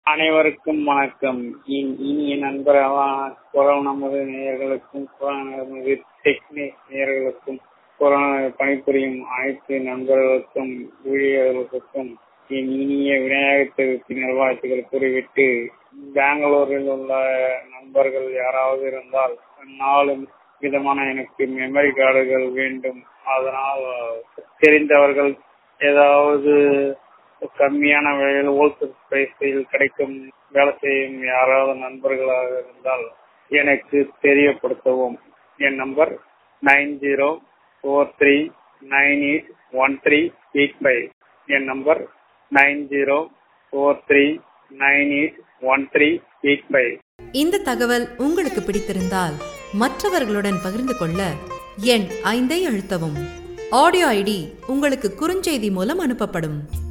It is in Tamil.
அனைவருக்கும் வணக்கம் இன் இனிய நண்பர்களான குரல் நமது நேயர்களுக்கும் குரல் நமது டெக்னிக் நேயர்களுக்கும் குரல் பணிபுரியும் அனைத்து நண்பர்களுக்கும் ஊழியர்களுக்கும் என் இனிய விநாயகர் சதுர்த்தி நல்வாழ்த்துக்கள் கூறிவிட்டு பெங்களூரில் உள்ள நண்பர்கள் யாராவது இருந்தால் நாலும் விதமான எனக்கு மெமரி கார்டுகள் வேண்டும் அதனால் தெரிந்தவர்கள் ஏதாவது கம்மியான விலையில் ஹோல்சேல் பிரைஸில் கிடைக்கும் வேலை செய்யும் யாராவது நண்பர்களாக இருந்தால் எனக்கு தெரியப்படுத்தவும் என் number nine zero four three nine eight one three eight five என் number nine zero four three nine eight one three eight five இந்த தகவல் உங்களுக்கு பிடித்திருந்தால் மற்றவர்களுடன் பகிர்ந்து கொள்ள எண் ஐந்தை அழுத்தவும் ஆடியோ ஐடி உங்களுக்கு குறுஞ்செய்தி மூலம் அனுப்பப்படும்